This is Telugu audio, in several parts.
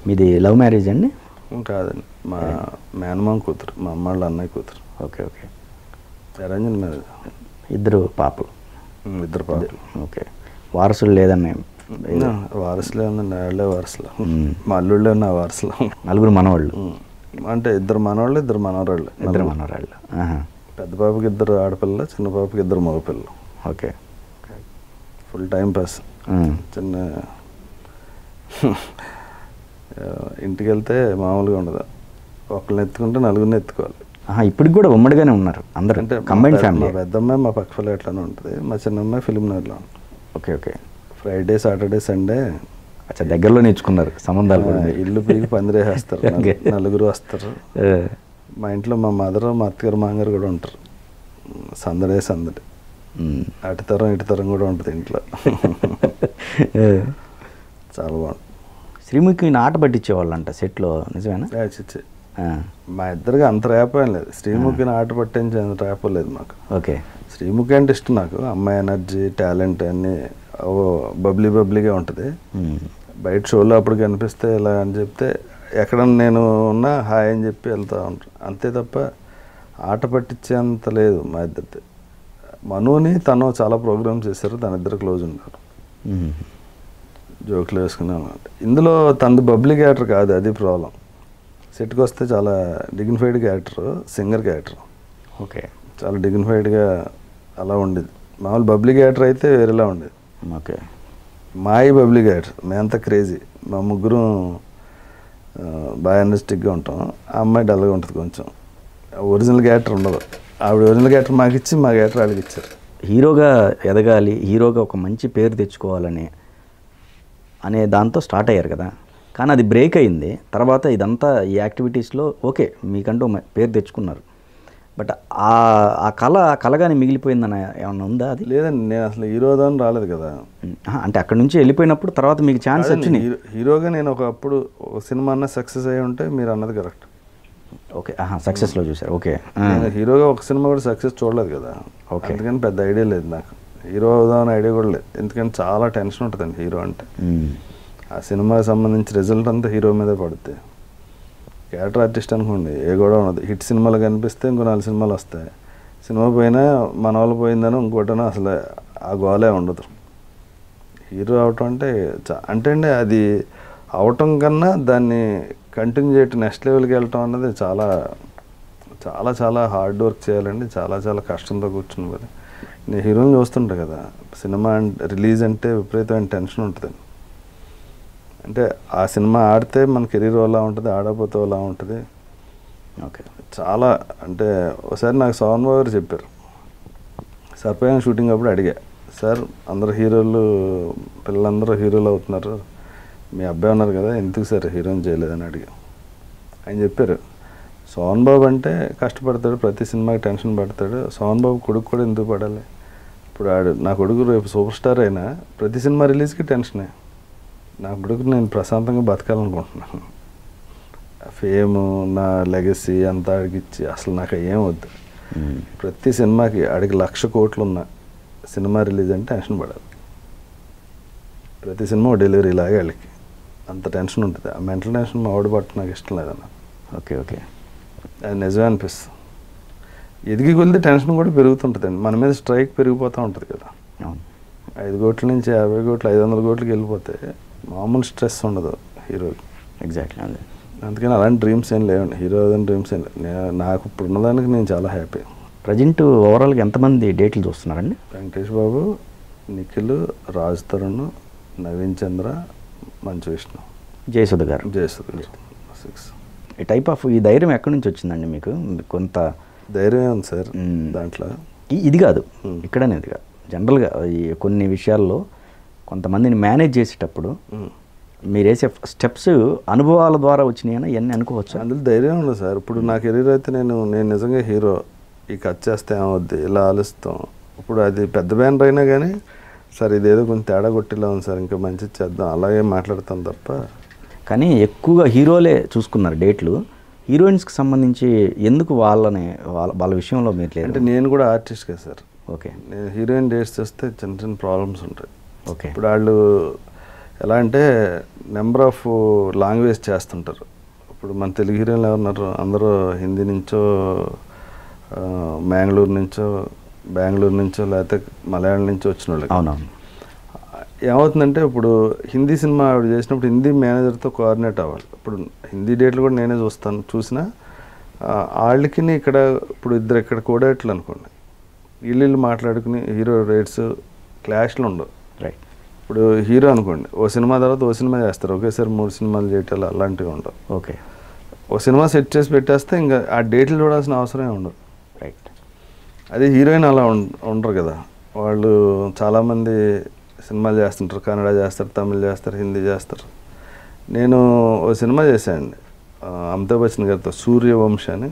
మీది లవ్ మ్యారేజ్ అండి కాదండి మా మేనమామ కూతురు మా అమ్మ వాళ్ళ అన్నయ్య కూతురు ఓకే ఓకే అరేంజ్డ్ మ్యారేజ్ ఇద్దరు పాపలు ఇద్దరు పాపలు ఓకే వారసులు లేదన్న వారసులే ఉందండి వాళ్ళే వారసులు మ్మ్. మా అల్లుళ్ళే ఉన్న వారసులు నలుగురు మనవాళ్ళు మ్మ్. అంటే ఇద్దరు మనవాళ్ళు ఇద్దరు మనవరాళ్ళు ఇద్దరు మనవరాళ్ళు ఆహా. పెద్ద పాపకి ఇద్దరు ఆడపిల్లలు చిన్న పాపకి ఇద్దరు మగపిల్లలు okay full time pass um. చిన్న ఆ, ఇంటికి వెళ్తే మామూలుగా ఉండదు ఒకళ్ళని ఎత్తుకుంటే నలుగురిని ఎత్తుకోవాలి ఆహా, ఇప్పటికి కూడా ఉమ్మడిగానే ఉన్నారు అందరు అంటే కంబైన్ మా పెద్ద- ఫ్యామిలీ మా పెద్దమ్మాయి మా పక్క ఫ్లాట్లోనే ఉంటుంది మా చిన్నమ్మాయి ఫిలిం నగర్లో ఉంటుంది okay okay Friday Saturday Sunday అచ్చా దగ్గరలో నేర్చుకున్నారు సంబంధాలు కూడా ఆ, మీరు. ఇల్లు పీకి పందిరేసేస్తారు నలు- Okay. నలుగురు వస్తారు ఏ, మా ఇంట్లో మా మదర్ మా అత్తగారు మాంగారు కూడా ఉంటారు సందడే సందడి ఉమ్. అటు తరం ఇటు తరం కూడా ఉంటుంది ఇంట్లో ఏ, చాలా బాగుంటుంది శ్రీముఖి ఆట పట్టించేవాళ్ళంట సెట్లో నిజమేనా ఆ, చిచ్చి ఆ, మా ఇద్దరికి అంత ర్యాప్ ఏం లేదు శ్రీముఖిని ఆట పట్టించే అంత ర్యాప్ లేదు మాకు ఓకే శ్రీముఖి అంటే ఇష్టం నాకు అమ్మాయి ఎనర్జీ టాలెంట్ అన్నీ ఓ బబ్లీ బబ్లీగా ఉంటుంది ఉమ్. బయట షోలో అప్పుడు కనిపిస్తే ఇలా అని చెప్తే ఎక్కడ నేను ఉన్నా హాయ్ అని చెప్పి వెళ్తూ ఉంటాను అంతే తప్ప ఆట పట్టించేంత లేదు మా ఇద్దరిది మనుని తను చాలా ప్రోగ్రామ్స్ చేశారు తన ఇద్దరు క్లోజ్ ఉన్నారు ఉమ్. జోకులు వేసుకున్నాను ఇందులో తనది బబ్లీ క్యారెక్టర్ కాదు అది ప్రాబ్లం సెట్కి వస్తే చాలా dignified character singer character okay చాలా డిగ్నిఫైడ్గా అలా ఉండేది మామూలు బబ్లీ క్యారెక్టర్ అయితే వేరేలా ఉండేది ఓకే మాయి బబ్లీ క్యారెక్టర్ మేమంతా క్రేజీ మా ముగ్గురు బాగా ఎనర్జెటిక్గా ఉంటాం ఆ అమ్మాయి డల్గా ఉంటుంది కొంచెం ఒరిజినల్ క్యారెక్టర్ ఉండదు ఆవిడ ఒరిజినల్ క్యారెక్టర్ మాకు ఇచ్చి మా క్యారెక్టర్ వాళ్ళకి ఇచ్చారు హీరోగా ఎదగాలి హీరోగా ఒక మంచి పేరు తెచ్చుకోవాలని అనే దాంతో స్టార్ట్ అయ్యారు కదా కానీ అది బ్రేక్ అయింది తర్వాత ఇదంతా ఈ యాక్టివిటీస్లో ఓకే మీకంటూ ఒక పేరు తెచ్చుకున్నారు బట్ ఆ ఆ కళ ఆ కళగానే మిగిలిపోయిందని ఏమన్నా ఉందా అది లేదండి నేను అసలు హీరోదా అని రాలేదు కదా ఆహా, అంటే అక్కడ నుంచి వెళ్ళిపోయిన తర్వాత మీకు ఛాన్స్ కాదండి, వచ్చినాయి హీరో- హీరోగా నేను ఒకప్పుడు ఒక సినిమా అన్న సక్సెస్ అయ్యి ఉంటే మీరు అన్నది కరెక్ట్ ఓకే ఆహా సక్సెస్లో చూసారు ఓకే ఆ, నేను హీరోగా ఒక సినిమా కూడా సక్సెస్ చూడలేదు కదా Okay. అందుకని పెద్ద ఐడియా లేదు నాకు హీరో అవుదామని ఐడియా కూడా లేదు ఎందుకంటే చాలా టెన్షన్ ఉంటుందండి హీరో అంటే ఉమ్, ఆ సినిమాకి సంబంధించి రిజల్ట్ అంతా హీరో మీదే పడుతుంది క్యారెక్టర్ ఆర్టిస్ట్ అనుకోండి ఏ కూడా ఉన్నది హిట్ సినిమాలు కనిపిస్తే ఇంకో నాలుగు సినిమాలు వస్తాయి సినిమా పోయినా మన వాళ్ళు పోయిందని ఇంకోటనో అసలు ఆ గోలే ఉండదు హీరో అవటం అంటే చా- అంటే అండి అది అవటం కన్నా దాన్ని కంటిన్యూ చేయటం నెక్స్ట్ లెవెల్కి వెళ్ళటం అన్నది చాలా చాలా చాలా హార్డ్ వర్క్ చేయాలండి చాలా చాలా కష్టంతో కూర్చుని పని నేను హీరోని చూస్తుంటా కదా సినిమా అంటే రిలీజ్ అంటే విపరీతమైన టెన్షన్ ఉంటుందండి అంటే ఆ సినిమా ఆడితే మన కెరీర్ అలా ఉంటుంది ఆడకపోతే అలా ఉంటుంది ఓకే చాలా అంటే ఒకసారి నాకు సోహన్ బాబు గారు చెప్పారు సర్పైన షూటింగ్ అప్పుడు అడిగా సార్ అందరు హీరోలు పిల్లలందరూ హీరోలు అవుతున్నారు మీ అబ్బాయి ఉన్నారు కదా ఎందుకు సార్ హీరోని చేయలేదని అడిగా ఆయన చెప్పారు సోహన్ బాబు అంటే కష్టపడతాడు ప్రతి సినిమాకి టెన్షన్ పడతాడు సోహన్ బాబు కొడుకు కూడా ఎందుకు పడాలి ఇప్పుడు ఆడు నా కొడుకు రేపు సూపర్ స్టార్ అయినా ప్రతి సినిమా రిలీజ్కి టెన్షనే నా కొడుకు నేను ప్రశాంతంగా బతకాలనుకుంటున్నాను ఫేమ్ నా లెగసీ అంతా ఆడికి ఇచ్చి అసలు నాకు ఏం వద్దు ఉమ్, ప్రతి సినిమాకి ఆడికి లక్ష కోట్లు ఉన్న సినిమా రిలీజ్ అంటే టెన్షన్ పడాలి ప్రతి సినిమా డెలివరీ లాగా వాళ్ళకి అంత టెన్షన్ ఉంటుంది ఆ మెంటల్ టెన్షన్ మా వాడు పట్టు నాకు ఇష్టం లేదన్న ఓకే ఓకే అది నిజమే అనిపిస్తుంది ఎదిగి కొలితే టెన్షన్ కూడా పెరుగుతుంటుందండి మన మీద స్ట్రైక్ పెరిగిపోతూ ఉంటుంది కదా అవును ఐదు కోట్ల నుంచి యాభై కోట్లు ఐదు వందల కోట్లకి వెళ్ళిపోతే మామూలు స్ట్రెస్ ఉండదు హీరోకి ఎగ్జాక్ట్లీ అదే అందుకని అలాంటి డ్రీమ్స్ ఏం లేవండి హీరో అని డ్రీమ్స్ ఏం లేవు నే- నాకు ఇప్పుడు ఉన్నదానికి నేను చాలా హ్యాపీ ప్రజెంట్ ఓవరాల్గా ఎంతమంది డేట్లు చూస్తున్నారండి వెంకటేష్ బాబు నిఖిల్ రాజ్ తరుణ్ నవీన్ చంద్ర మంచు విష్ణు జయసుధ గారు జయసుద్ సిక్స్ ఈ టైప్ ఆఫ్ ఈ ధైర్యం ఎక్కడి నుంచి వచ్చిందండి మీకు కొంత ధైర్యం ఉంది సార్ మ్మ్. దాంట్లో ఈ- ఇది కాదు మ్మ్. ఇక్కడనే ఇది కాదు జనరల్గా ఈ కొన్ని విషయాల్లో కొంతమందిని మేనేజ్ చేసేటప్పుడు మ్మ్. మీరు వేసే స్టెప్స్ అనుభవాల ద్వారా వచ్చినాయని ఇవన్నీ అనుకోవచ్చు అందులో ధైర్యం ఉంది సార్ ఇప్పుడు నా కెరీర్ అయితే నేను నేను నిజంగా హీరో ఈ కట్ చేస్తే ఏమవుద్ది ఇలా ఆలోచిస్తాం ఇప్పుడు అది పెద్ద బ్యానర్ అయినా కానీ సార్ ఇదేదో కొంచెం తేడా కొట్టిలా ఉంది సార్ ఇంకా మంచిది చేద్దాం అలాగే మాట్లాడతాం తప్ప కానీ ఎక్కువగా హీరోలే చూసుకున్నారు డేట్లు హీరోయిన్స్కి సంబంధించి ఎందుకు వాళ్ళని వాళ్ళ వాళ్ళ విషయంలో మీరు అంటే లేరు నేను కూడా ఆర్టిస్ట్ కదా సార్ ఓకే నేను హీరోయిన్ డేట్స్ చేస్తే చిన్న చిన్న ప్రాబ్లమ్స్ ఉంటాయి ఓకే ఇప్పుడు వాళ్ళు ఎలా అంటే నెంబర్ ఆఫ్ లాంగ్వేజ్ చేస్తుంటారు ఇప్పుడు మన తెలుగు హీరోలు ఎవరున్నారు అందరూ హిందీ నుంచో ఆ, మ్యాంగ్లూరు నుంచో బెంగళూరు నుంచో లేకపోతే మలయాళం నుంచో వచ్చిన వాళ్ళు అవునవును ఏమవుతుందంటే ఇప్పుడు హిందీ సినిమా ఆవిడ చేసినప్పుడు హిందీ మేనేజర్తో కోఆర్డినేట్ అవ్వాలి ఇప్పుడు హిందీ డేట్లు కూడా నేనే చూస్తాను చూసినా ఆ, వాళ్ళకి ఇక్కడ ఇప్పుడు ఇద్దరు ఇక్కడ కోడేట్లు అనుకోండి వీళ్ళు వీళ్ళు మాట్లాడుకుని హీరో రేట్స్ క్లాష్లు ఉండవు రైట్ ఇప్పుడు హీరో అనుకోండి ఓ సినిమా తర్వాత ఓ సినిమా చేస్తారు ఒకేసారి మూడు సినిమాలు చేయటాలు అలాంటివి ఉండవు ఓకే ఓ సినిమా సెట్ చేసి పెట్టేస్తే ఇంకా ఆ డేట్లు చూడాల్సిన అవసరమే ఉండదు రైట్ అదే హీరోయిన్ అలా ఉం- ఉండరు కదా వాళ్ళు చాలామంది సినిమాలు చేస్తుంటారు కన్నడ చేస్తారు తమిళ్ చేస్తారు హిందీ చేస్తారు నేను ఓ సినిమా చేశానండి ఆ, అమితాబ్ బచ్చన్ గారితో సూర్యవంశ అని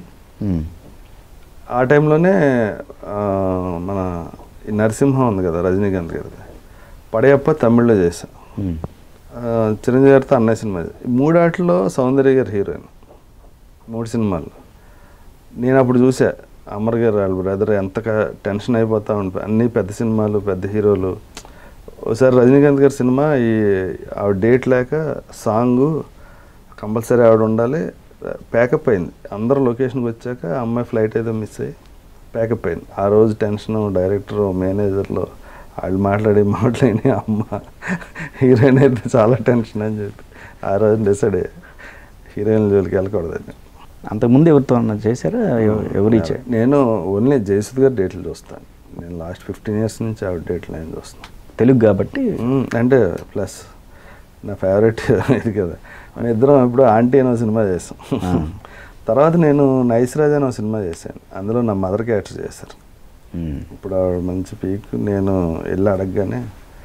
ఆ టైంలోనే ఆ, మన ఈ నరసింహం ఉంది కదా రజనీకాంత్ గారిది పడయప్ప తమిళ్లో చేశా ఆ, చిరంజీవి గారితో అన్నయ్య సినిమా చేశా. ఈ మూడాట్లో సౌందర్య గారు హీరోయిన్ మూడు సినిమాలు నేను అప్పుడు చూసా అమర్ గారు వాళ్ళ బ్రదర్ ఎంత క- టెన్షన్ అయిపోతా ఉంటుంది అన్ని పెద్ద సినిమాలు పెద్ద హీరోలు ఒకసారి రజనీకాంత్ గారి సినిమా ఈ ఆవిడ డేట్ లేక సాంగ్ కంపల్సరీ ఆవిడ ఉండాలి ప్యాకప్ అయింది అందరూ లొకేషన్కి వచ్చాక ఆ అమ్మాయి ఫ్లైట్ ఏదో మిస్ అయ్యి ప్యాకప్ అయింది ఆ రోజు టెన్షన్ డైరెక్టర్ మేనేజర్లో వాళ్ళు మాట్లాడి మాట్లాడి అమ్మ హీరోయిన్ అయితే చాలా టెన్షన్ అని చెప్పి ఆ రోజు డిసైడ్ అయ్యా హీరోయిన్ జోలికి వెళ్ళకూడదని అంతకుముందు ఎవరితో అన్నా చేశారా ఎవ- ఎవరు ఇచ్చారు నేను ఓన్లీ జయసుద్ గారి డేట్లు చూస్తాను నేను లాస్ట్ ఫిఫ్టీన్ ఇయర్స్ నుంచి ఆవిడ డేట్లు నేను చూస్తాను తెలుగు కాబట్టి మ్మ్. అంటే ప్లస్ నా ఫేవరెట్ ఇది కదా మన ఇద్దరం ఇప్పుడు ఆంటీ అనే సినిమా చేసాం ఆ. తర్వాత నేను నైస్ రాజ్ అనే ఒక సినిమా చేశాను అందులో నా మదర్ క్యారెక్టర్ చేశారు మ్మ్. ఇప్పుడు ఆవిడ మంచి పీక్ నేను వెళ్ళి అడగగానే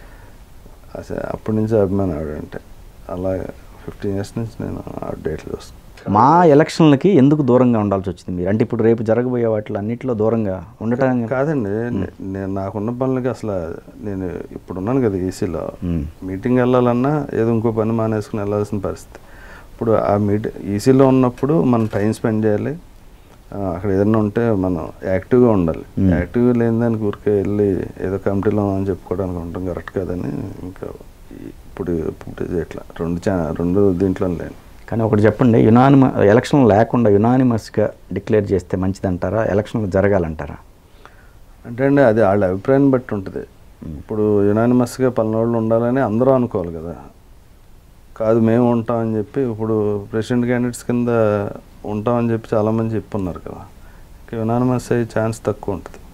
అసలు అప్పటి నుంచి అభిమానం ఆవిడ అంటే అలా ఫిఫ్టీన్ ఇయర్స్ నుంచి నేను ఆవిడ డేట్లు చూస్తాను మా ఎలక్షన్లకి ఎందుకు దూరంగా ఉండాల్సి వచ్చింది మీరు అంటే ఇప్పుడు రేపు జరగబోయే వాటిలో అన్నింటిలో దూరంగా ఉండటం కాదండి నే- నేను నాకున్న పనులకి అసలు నేను ఇప్పుడు ఉన్నాను కదా ఈసీలో మ్మ్. మీటింగ్ వెళ్ళాలన్నా ఏదో ఇంకో పని మానేసుకుని వెళ్ళాల్సిన పరిస్థితి ఇప్పుడు ఆ మీటి ఈసీలో ఉన్నప్పుడు మనం టైం స్పెండ్ చేయాలి ఆ, అక్కడ ఏదైనా ఉంటే మనం యాక్టివ్గా ఉండాలి మ్మ్. యాక్టివ్గా లేని దానికి ఊరికే వెళ్ళి ఏదో కమిటీలో అని చెప్పుకోవడానికి ఉంటాం కరెక్ట్ కాదని ఇంకా ఈ- ఇప్పుడు ఇప్పుడు చేయట్లా రెండు ఛా రెండు దీంట్లో లేను కానీ ఒకటి చెప్పండి యునానిమ ఎలక్షన్ లేకుండా యునానిమస్గా డిక్లేర్ చేస్తే మంచిదంటారా ఎలక్షన్లు జరగాలంటారా అంటే అండి అది వాళ్ళ అభిప్రాయాన్ని బట్టి ఉంటుంది ఇప్పుడు యునానిమస్గా పలానోళ్ళు ఉండాలని అందరూ అనుకోవాలి కదా కాదు మేము ఉంటామని చెప్పి ఇప్పుడు ప్రెసిడెంట్ క్యాండిడేట్స్ కింద ఉంటామని చెప్పి చాలామంది చెప్పున్నారు కదా యునానిమస్ అయ్యే ఛాన్స్ తక్కువ ఉంటుంది